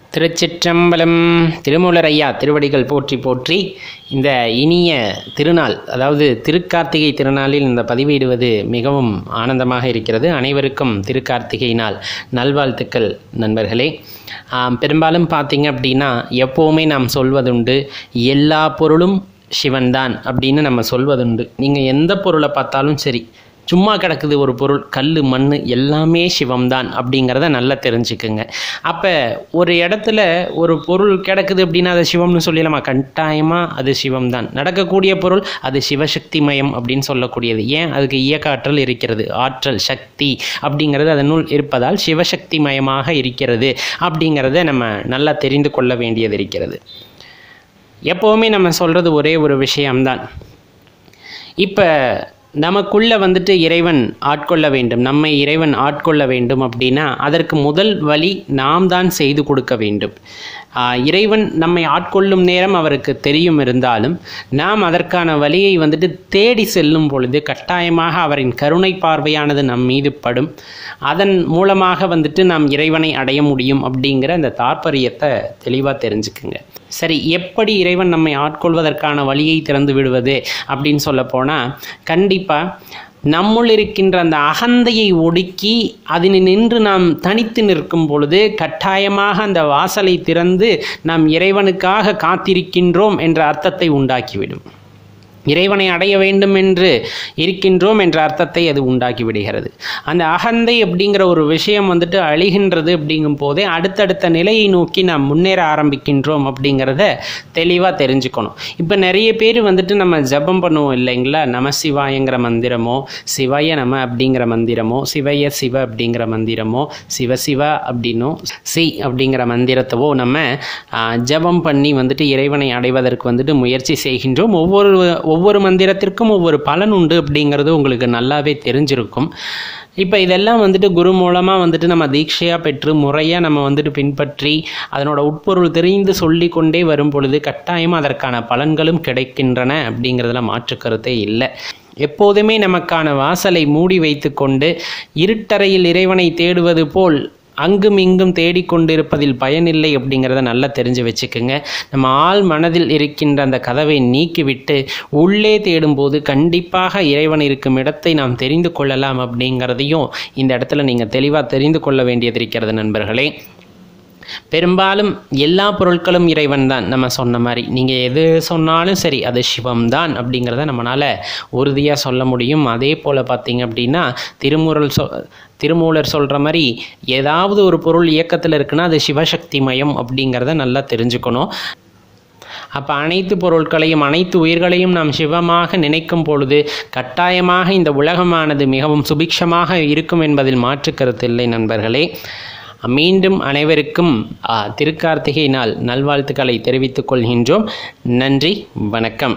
திருச்சிற்றம்பலம் திருமூலர் ஐயா திருவடிகள் போற்றி போற்றி இந்த இனிய திருநாள் அதாவது திருக்கார்த்திகை திருநாளில் இந்த பதிவிடுவது மிகவும் ஆனந்தமாக இருக்கிறது அனைவருக்கும் திருக்கார்த்திகை நாள் நல்வாழ்த்துக்கள் நண்பர்களே ஆம், பெரும்பாலும் பார்த்தீங்க அப்படின்னா எப்போவுமே நாம் சொல்வதுண்டு எல்லா பொருளும் சிவன்தான் அப்படின்னு நம்ம சொல்வதுண்டு நீங்கள் எந்த பொருளை பார்த்தாலும் சரி சும்மா கிடக்குது ஒரு பொருள் கல் மண் எல்லாமே சிவம்தான் அப்படிங்கிறத நல்லா தெரிஞ்சுக்குங்க அப்போ ஒரு இடத்துல ஒரு பொருள் கிடக்குது அப்படின்னா அது சிவம்னு சொல்லிடலாமா கட்டாயமாக அது சிவம்தான் நடக்கக்கூடிய பொருள் அது சிவசக்திமயம் அப்படின்னு சொல்லக்கூடியது ஏன் அதுக்கு இயக்க ஆற்றல் இருக்கிறது ஆற்றல் சக்தி அப்படிங்கிறது அதனுள் இருப்பதால் சிவசக்திமயமாக இருக்கிறது அப்படிங்கிறத நம்ம நல்லா தெரிந்து கொள்ள வேண்டியது இருக்கிறது எப்போவுமே நம்ம சொல்கிறது ஒரே ஒரு விஷயம்தான் இப்போ நமக்குள்ள வந்துட்டு இறைவன் ஆட்கொள்ள வேண்டும் நம்மை இறைவன் ஆட்கொள்ள வேண்டும் அப்படின்னா அதற்கு முதல் வழி நாம் தான் செய்து கொடுக்க வேண்டும் ஆஹ் இறைவன் நம்மை ஆட்கொள்ளும் நேரம் அவருக்கு தெரியும் இருந்தாலும் நாம் அதற்கான வழியை வந்துட்டு தேடி செல்லும் பொழுது கட்டாயமாக அவரின் கருணை பார்வையானது நம் மீது படும் அதன் மூலமாக வந்துட்டு நாம் இறைவனை அடைய முடியும் அப்படிங்கிற அந்த தாற்பயத்தை தெளிவாக தெரிஞ்சுக்குங்க சரி எப்படி இறைவன் நம்மை ஆட்கொள்வதற்கான வழியை திறந்து விடுவது அப்படின்னு சொல்ல போனால் கண்டிப்பாக நம்முள் இருக்கின்ற அந்த அகந்தையை ஒடுக்கி அதில் நின்று நாம் தனித்து நிற்கும் பொழுது கட்டாயமாக அந்த வாசலை திறந்து நாம் இறைவனுக்காக காத்திருக்கின்றோம் என்ற அர்த்தத்தை உண்டாக்கிவிடும் இறைவனை அடைய வேண்டும் என்று இருக்கின்றோம் என்ற அர்த்தத்தை அது உண்டாக்கி விடுகிறது அந்த அகந்தை அப்படிங்கிற ஒரு விஷயம் வந்துட்டு அழிகின்றது அப்படிங்கும் போதே அடுத்தடுத்த நிலையை நோக்கி நாம் முன்னேற ஆரம்பிக்கின்றோம் அப்படிங்கிறத தெளிவாக தெரிஞ்சுக்கணும் இப்போ நிறைய பேர் வந்துட்டு நம்ம ஜெபம் பண்ணுவோம் இல்லைங்களா நம சிவாயங்கிற மந்திரமோ சிவய நம அப்படிங்கிற மந்திரமோ சிவய சிவ அப்படிங்கிற மந்திரமோ சிவ சிவா அப்படின்னோ சி அப்படிங்கிற மந்திரத்தவோ நம்ம ஆ, ஜெபம் பண்ணி வந்துட்டு இறைவனை அடைவதற்கு வந்துட்டு முயற்சி செய்கின்றோம் ஒவ்வொரு ஒவ்வொரு மந்திரத்திற்கும் ஒவ்வொரு பலன் உண்டு அப்படிங்கிறது உங்களுக்கு நல்லாவே தெரிஞ்சிருக்கும் இப்போ இதெல்லாம் வந்துட்டு குரு மூலமாக வந்துட்டு நம்ம தீட்சையாக பெற்று முறையாக நம்ம வந்துட்டு பின்பற்றி அதனோட உட்பொருள் தெரிந்து சொல்லி கொண்டே வரும் பொழுது கட்டாயமாக அதற்கான பலன்களும் கிடைக்கின்றன அப்படிங்கிறதுல மாற்று கருத்தே இல்லை எப்போதுமே நமக்கான வாசலை மூடி வைத்துக்கொண்டு இருட்டறையில் இறைவனை தேடுவது போல் அங்கும் இங்கும் தேடிக்கொண்டிருப்பதில் பயனில்லை அப்படிங்கிறத நல்லா தெரிஞ்சு வச்சுக்கோங்க நம்ம ஆள் மனதில் இருக்கின்ற அந்த கதவை நீக்கிவிட்டு உள்ளே தேடும்போது கண்டிப்பாக இறைவன் இருக்கும் இடத்தை நாம் தெரிந்து கொள்ளலாம் அப்படிங்கிறதையும் இந்த இடத்துல நீங்கள் தெளிவாக தெரிந்து கொள்ள வேண்டியது இருக்கிறது நண்பர்களே பெரும்பாலும் எல்லா பொருட்களும் இறைவன் தான் நம்ம சொன்ன மாதிரி நீங்கள் எது சொன்னாலும் சரி அது சிவம்தான் அப்படிங்கிறத நம்மளால் உறுதியாக சொல்ல முடியும் அதே போல் பார்த்தீங்க அப்படின்னா திருமுறள் சொ திருமூலர் சொல்கிற மாதிரி ஏதாவது ஒரு பொருள் இயக்கத்தில் இருக்குன்னா அது சிவசக்திமயம் அப்படிங்கிறத நல்லா தெரிஞ்சுக்கணும் அப்போ அனைத்து பொருட்களையும் அனைத்து உயிர்களையும் நாம் சிவமாக நினைக்கும் பொழுது கட்டாயமாக இந்த உலகமானது மிகவும் சுபிக்ஷமாக இருக்கும் என்பதில் மாற்று கருத்தில்லை நண்பர்களே மீண்டும் அனைவருக்கும் ஆ, திருக்கார்த்திகை நாள் நல்வாழ்த்துக்களை தெரிவித்துக் கொள்கின்றோம் நன்றி வணக்கம்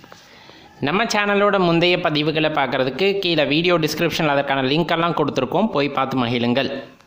நம்ம சேனலோட முந்தைய பதிவுகளை பார்க்குறதுக்கு கீழே வீடியோ டிஸ்கிரிப்ஷனில் அதற்கான லிங்க் எல்லாம் கொடுத்துருக்கோம் போய் பார்த்து மகிழுங்கள்